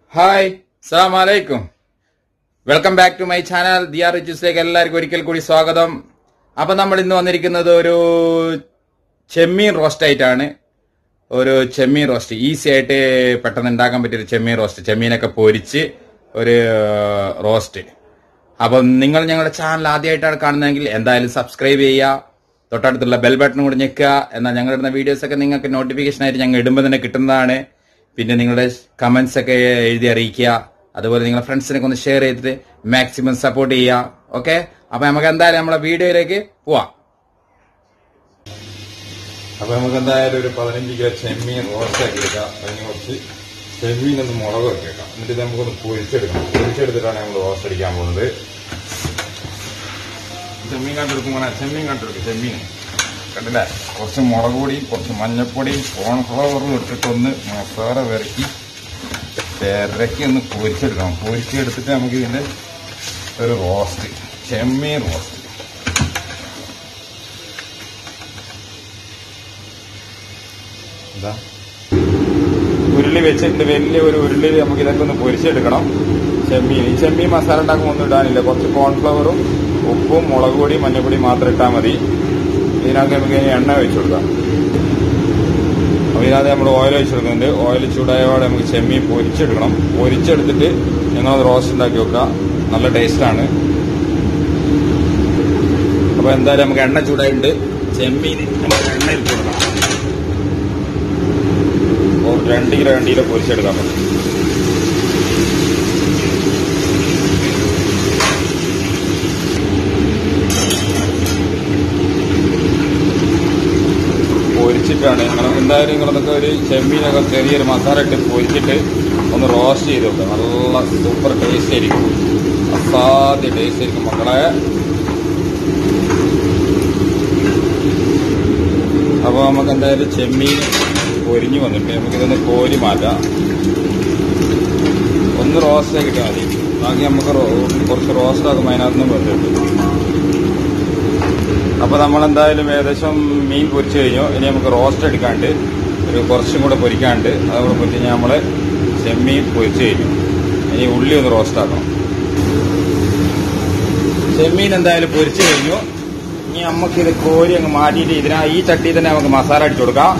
hi അസ്സാം വലൈക്കും welcome back to my channel ദിയാർ റിച്ചസിലേക്ക് എല്ലാവർക്കും ഒരിക്കൽ കൂടി സ്വാഗതം അപ്പൊ നമ്മൾ ഇന്ന് വന്നിരിക്കുന്നത് ഒരു ചെമ്മീൻ റോസ്റ്റ് ആയിട്ടാണ് ഒരു ചെമ്മീൻ റോസ്റ്റ് ഈസി ആയിട്ട് പെട്ടെന്ന് ഉണ്ടാക്കാൻ പറ്റിയ ഒരു ചെമ്മീൻ റോസ്റ്റ് ചെമ്മീനൊക്കെ പൊരിച്ച് ഒരു റോസ്റ്റ് അപ്പം നിങ്ങൾ ഞങ്ങളുടെ ചാനൽ ആദ്യമായിട്ടാണ് കാണുന്നതെങ്കിൽ എന്തായാലും സബ്സ്ക്രൈബ് ചെയ്യുക തൊട്ടടുത്തുള്ള ബെൽ ബട്ടൺ കൂടി ഞെക്കുക എന്നാൽ ഞങ്ങൾ ഇടുന്ന വീഡിയോസ് ഒക്കെ നിങ്ങൾക്ക് നോട്ടിഫിക്കേഷൻ ആയിട്ട് ഞങ്ങൾ ഇടുമ്പോൾ തന്നെ കിട്ടുന്നതാണ് പിന്നെ നിങ്ങളുടെ കമന്റ്സ് ഒക്കെ എഴുതി അറിയിക്കുക അതുപോലെ നിങ്ങളുടെ ഫ്രണ്ട്സിനൊക്കെ ഒന്ന് ഷെയർ ചെയ്തിട്ട് മാക്സിമം സപ്പോർട്ട് ചെയ്യുക ഓക്കെ അപ്പൊ നമുക്ക് എന്തായാലും നമ്മളെ വീഡിയോയിലേക്ക് പോവാം അപ്പൊ നമുക്ക് എന്തായാലും ഒരു പതിനഞ്ച് കിലോ ചെമ്മീൻ റോസ്റ്റ് ആക്കി എടുക്കാം അതിന് കുറച്ച് ചെമ്മീൻ ഒന്ന് മുളക് വെക്കാം എന്നിട്ട് ഇത് നമുക്കൊന്ന് പൊരിച്ചെടുക്കണം പൊരിച്ചെടുത്തിട്ടാണ് നമ്മൾ റോസ്റ്റ് അടിക്കാൻ പോകുന്നത് ചെമ്മീൻ കണ്ടെടുക്കുമ്പോൾ ചെമ്മീൻ കണ്ടെടുക്കും ചെമ്മീൻ കണ്ടില്ലേ കുറച്ച് മുളക് പൊടിയും കുറച്ച് മഞ്ഞപ്പൊടിയും കോൺഫ്ലവറും ഇട്ടിട്ടൊന്ന് മസാല വിരക്കി പെരക്കി ഒന്ന് പൊരിച്ചെടുക്കണം പൊരിച്ചെടുത്തിട്ട് നമുക്ക് ഇതിന്റെ ഒരു റോസ്റ്റ് ചെമ്മീൻ റോസ്റ്റ് എന്താ ഉരുളി വെച്ചിട്ട് വലിയ ഒരു ഉരുളി നമുക്ക് ഇതൊക്കെ ഒന്ന് പൊരിച്ചെടുക്കണം ചെമ്മീൻ ഈ ചെമ്മീൻ മസാല ഉണ്ടാക്കുമ്പോൾ ഒന്നും ഇടാനില്ല കുറച്ച് കോൺഫ്ലവറും ഉപ്പും മുളക് പൊടിയും മഞ്ഞപ്പൊടിയും മാത്രം ഇട്ടാൽ മതി ഇതിനകത്ത് നമുക്ക് ഇനി എണ്ണ വെച്ച് കൊടുക്കാം അപ്പോൾ ഇതിനകത്ത് നമ്മൾ ഓയിൽ വെച്ച് കൊടുക്കുന്നുണ്ട് ഓയിൽ ചൂടായപാടെ നമുക്ക് ചെമ്മീൻ പൊരിച്ചെടുക്കണം പൊരിച്ചെടുത്തിട്ട് ഞങ്ങളത് റോസ്റ്റ് ഉണ്ടാക്കി വെക്കാം നല്ല ടേസ്റ്റാണ് അപ്പോൾ എന്തായാലും നമുക്ക് എണ്ണ ചൂടായിട്ടുണ്ട് ചെമ്മീൻ നമുക്ക് എണ്ണയിൽ കൊടുക്കാം ഒരു രണ്ട് കിലോ രണ്ട് കിലോ പൊരിച്ചെടുക്കാൻ പറ്റും പൊരിച്ചിട്ടാണ് നിങ്ങൾ എന്തായാലും നിങ്ങളതൊക്കെ ഒരു ചെമ്മീനൊക്കെ ചെറിയൊരു മസാല ഇട്ട് പൊരിച്ചിട്ട് ഒന്ന് റോസ്റ്റ് ചെയ്ത് വെക്കുക നല്ല സൂപ്പർ ടേസ്റ്റ് ആയിരിക്കും അസാധ്യ ടേസ്റ്റ് ആയിരിക്കും മക്കളെ അപ്പോൾ നമുക്ക് എന്തായാലും ചെമ്മീൻ പൊരിഞ്ഞു വന്നിട്ട് നമുക്കിതൊന്ന് കോരി മാറ്റാം ഒന്ന് റോസ്റ്റ് ആക്കിയിട്ടാൽ മതി ബാക്കി നമുക്ക് റോ- കുറച്ച് റോസ്റ്റ് ആക്കുമ്പോൾ അതിനകത്ത് നിന്ന് വെന്തിട്ട് അപ്പോൾ നമ്മൾ എന്തായാലും ഏകദേശം മീൻ പൊരിച്ചു കഴിഞ്ഞു ഇനി നമുക്ക് റോസ്റ്റ് എടുക്കാണ്ട് ഒരു കുറച്ചും കൂടെ പൊരിക്കാണ്ട് അതുകൂടെ പൊരിച്ച് കഴിഞ്ഞാൽ നമ്മൾ ചെമ്മീൻ പൊരിച്ചു കഴിഞ്ഞു ഇനി ഉള്ളി ഒന്ന് റോസ്റ്റ് ആക്കണം ചെമ്മീൻ എന്തായാലും പൊരിച്ചു കഴിഞ്ഞു ഇനി നമുക്കിത് കോരി അങ്ങ് മാറ്റിയിട്ട് ഇതിനാ ഈ ചട്ടി തന്നെ നമുക്ക് മസാല അടിച്ചു കൊടുക്കാം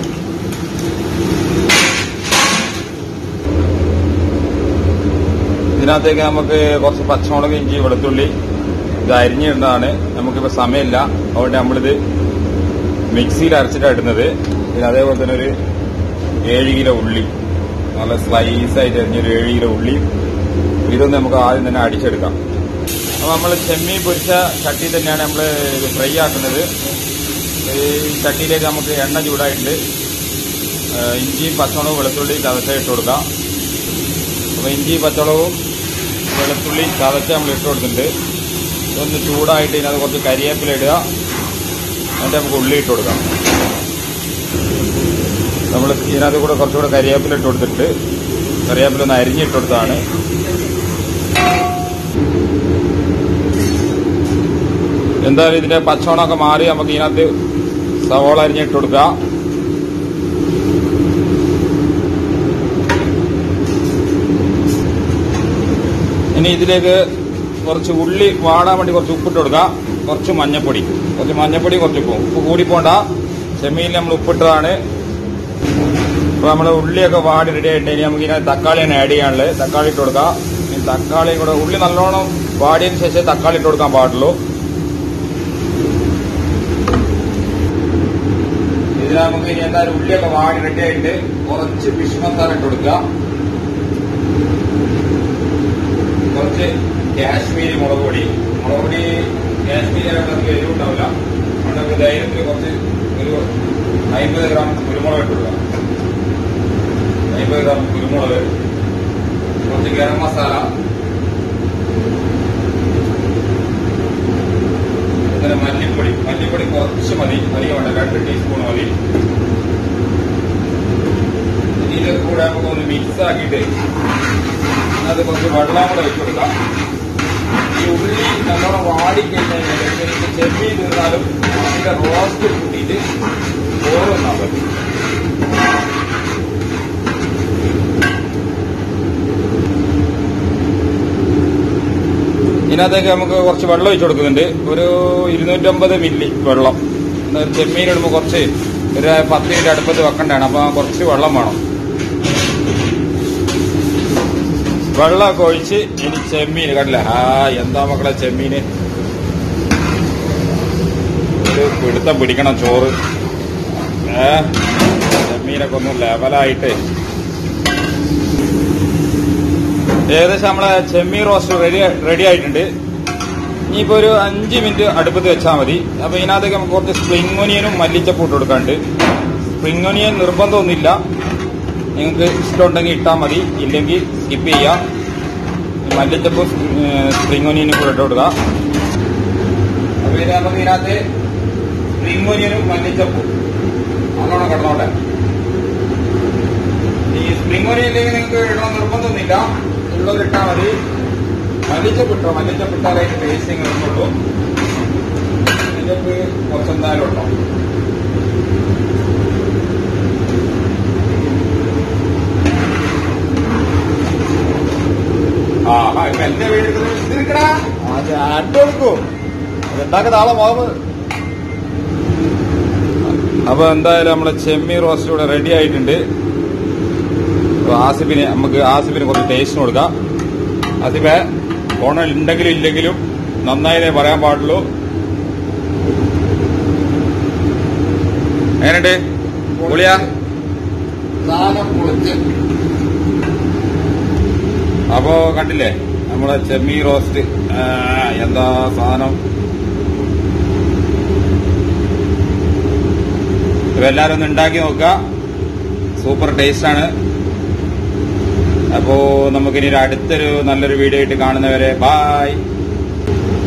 ഇതിനകത്തേക്ക് നമുക്ക് കുറച്ച് പച്ചമുളക് ഇഞ്ചി വെളുത്തുള്ളി ഇത് അരിഞ്ഞിടുന്നതാണ് നമുക്കിപ്പോൾ സമയമില്ല അതുകൊണ്ട് നമ്മളിത് മിക്സിയിൽ അരച്ചിട്ടാണ് ഇടുന്നത് പിന്നെ അതേപോലെ തന്നെ ഒരു ഏഴ് കിലോ ഉള്ളി നല്ല സ്ലൈസ് ആയിട്ട് അരിഞ്ഞൊരു ഏഴ് കിലോ ഉള്ളി ഇതൊന്ന് നമുക്ക് ആദ്യം തന്നെ അടിച്ചെടുക്കാം അപ്പോൾ നമ്മൾ ചെമ്മീൻ പൊരിച്ച ചട്ടി തന്നെയാണ് നമ്മൾ ഫ്രൈ ആക്കുന്നത് ഈ ചട്ടിയിലേക്ക് നമുക്ക് എണ്ണ ചൂടായിട്ട് ഏഹ് ഇഞ്ചിയും പച്ചമുളകും വെളുത്തുള്ളി ചതച്ച ഇട്ട് കൊടുക്കാം അപ്പോൾ ഇഞ്ചി പച്ചമുളകും വെളുത്തുള്ളി ചതച്ച് നമ്മൾ ഇട്ട് കൊടുത്തിട്ടുണ്ട് ഇതൊന്ന് ചൂടായിട്ട് ഇതിനകത്ത് കുറച്ച് കരിവേപ്പില ഇടുക എന്നിട്ട് നമുക്ക് ഉള്ളി ഇട്ട് കൊടുക്കാം നമ്മൾ ഇതിനകത്ത് കൂടെ കുറച്ചുകൂടെ കരിവേപ്പില ഇട്ട് കൊടുത്തിട്ട് കറിവേപ്പില ഒന്ന് അരിഞ്ഞിട്ട് കൊടുത്താണ് എന്തായാലും ഇതിന്റെ പച്ചവണമൊക്കെ മാറി നമുക്ക് ഇതിനകത്ത് സവോള അരിഞ്ഞിട്ട് കൊടുക്കാം ഇനി ഇതിലേക്ക് കുറച്ച് ഉള്ളി വാടാൻ വേണ്ടി കുറച്ച് ഉപ്പിട്ട് കൊടുക്കാം കുറച്ച് മഞ്ഞപ്പൊടി കുറച്ച് മഞ്ഞപ്പൊടി കുറച്ച് ഉപ്പും ഉപ്പ് കൂടി പോണ്ട ചെമ്മീനിൽ നമ്മൾ ഉപ്പിട്ടതാണ് അപ്പൊ നമ്മുടെ ഉള്ളിയൊക്കെ വാടി റെഡി ആയിട്ട് ഇനി നമുക്ക് ഇതിനകത്ത് തക്കാളിയാണ് ആഡ് ചെയ്യാനുള്ളത് തക്കാളി ഇട്ട് കൊടുക്കാം ഇനി തക്കാളിയും കൂടെ ഉള്ളി നല്ലോണം വാടിയതിന് ശേഷം തക്കാളി ഇട്ട് കൊടുക്കാൻ പാടുള്ളൂ ഇതിൽ നമുക്ക് ഇനി എന്തായാലും ഉള്ളിയൊക്കെ വാടി റെഡി ആയിട്ട് കുറച്ച് ഫിഷ് മസാല ഇട്ട് കൊടുക്കുക കുറച്ച് കാശ്മീരി മുളക് പൊടി മുളക് പൊടി കാശ്മീരി ആയിട്ട് അധികം എരിവുണ്ടാവില്ല അതുകൊണ്ട് നമുക്ക് ധൈര്യത്തിൽ കുറച്ച് ഒരു അമ്പത് ഗ്രാം കുരുമുളക് ഇട്ട് കൊടുക്കാം അമ്പത് ഗ്രാം കുരുമുളക് കുറച്ച് ഗരം മസാല അങ്ങനെ മല്ലിപ്പൊടി മല്ലിപ്പൊടി കുറച്ച് മതി അധികം വേണ്ട രണ്ട് ടീസ്പൂൺ മതി ഇതിലൊക്കെ കൂടെ നമുക്ക് ഒന്ന് മിക്സ് ആക്കിയിട്ട് അത് കുറച്ച് വെള്ളം കൂടെ വെച്ച് കൊടുക്കാം ഈ ഉള്ളി നല്ലോണം വാടിക്കഴിഞ്ഞാൽ ചെമ്മീൻ തീർന്നാലും അതിന്റെ റോസ്റ്റ് കൂട്ടിയിട്ട് ചോറ് തിന്നാൻ പറ്റും ഇതിനകത്തേക്ക് നമുക്ക് കുറച്ച് വെള്ളം ഒഴിച്ചു കൊടുക്കുന്നുണ്ട് ഒരു ഇരുന്നൂറ്റമ്പത് മില്ലി വെള്ളം എന്നാ ചെമ്മീൻ ഇടുമ്പോൾ കുറച്ച് ഒരു പത്ത് മിനിറ്റ് അടുപ്പത്ത് വെക്കണ്ടാണ് അപ്പൊ കുറച്ച് വെള്ളം വേണം വെള്ളമൊക്കെ ഒഴിച്ച് ഇനി ചെമ്മീൻ കണ്ടില്ല ആ എന്താ മക്കളെ ചെമ്മീന് ഒരു പിടുത്തം പിടിക്കണം ചോറ് ഏ ചെമ്മീനൊക്കെ ഒന്ന് ലെവലായിട്ട് ഏകദേശം നമ്മളെ ചെമ്മീൻ റോസ്റ്റ് റെഡി റെഡി ആയിട്ടുണ്ട് ഇനിയിപ്പോ ഒരു അഞ്ച് മിനിറ്റ് അടുപ്പത്ത് വെച്ചാൽ മതി അപ്പൊ ഇതിനകത്തേക്ക് നമുക്ക് കുറച്ച് സ്പ്രിംഗ് ഒനിയനും മല്ലിച്ചപ്പും ഇട്ട് കൊടുക്കാണ്ട് സ്പ്രിംഗ് ഒനിയൻ നിർബന്ധമൊന്നുമില്ല നിങ്ങൾക്ക് ഇഷ്ടമുണ്ടെങ്കിൽ ഇട്ടാൽ മതി ഇല്ലെങ്കിൽ സ്കിപ്പ് ചെയ്യാം ഈ മല്ലിച്ചപ്പും സ്പ്രിംഗ് ഒനിയനും കൂടെ ഇട്ട് കൊടുക്കുക അപ്പൊ ഇത് നമുക്ക് ഇതിനകത്ത് സ്പ്രിംഗ് ഒനിയനും മല്ലിച്ചപ്പും നല്ലോണം കിടന്നോട്ടെ ഈ സ്പ്രിംഗ് ഒനിയൻ ഇല്ലെങ്കിൽ നിങ്ങൾക്ക് ഇടണം നിർബന്ധമൊന്നുമില്ല ഉള്ളത് ഇട്ടാൽ മതി മല്ലിച്ചപ്പ് ഇട്ടോ മല്ലിച്ചപ്പ് ഇട്ടാലേ ടേസ്റ്റ് ഇങ്ങനെ വരുന്നുള്ളൂ മല്ലിച്ചപ്പ് കുറച്ചെന്തായാലും ഉണ്ടോ ആഹാ ഇപ്പൊ എന്റെ വീട്ടിൽ ഇതിരിക്കടാ അത് അട്ട് കൊടുക്കൂ ഉണ്ടാക്കുന്ന ആളെ മുഖം അപ്പൊ എന്തായാലും നമ്മളെ ചെമ്മീ റോസ്റ്റ് ഇവിടെ റെഡി ആയിട്ടുണ്ട് അപ്പൊ ആസിഫിന് നമുക്ക് ആസിഫിന് കുറച്ച് ടേസ്റ്റിന് കൊടുക്കാം ആസിഫെ ഓണം ഉണ്ടെങ്കിലും ഇല്ലെങ്കിലും നന്നായതേ പറയാൻ പാടുള്ളൂ എങ്ങനെയുണ്ട് പൊളിയാ സാധനം പൊളിച്ച് അപ്പോ കണ്ടില്ലേ നമ്മളെ ചെമ്മീ റോസ്റ്റ് ആ, എന്താ സാധനം ഇപ്പൊ എല്ലാരും ഒന്ന് ഉണ്ടാക്കി നോക്കുക സൂപ്പർ ടേസ്റ്റ് ആണ് അപ്പോ നമുക്കിനി ഒരു അടുത്തൊരു നല്ലൊരു വീഡിയോ ആയിട്ട് കാണുന്നവരെ ബായ്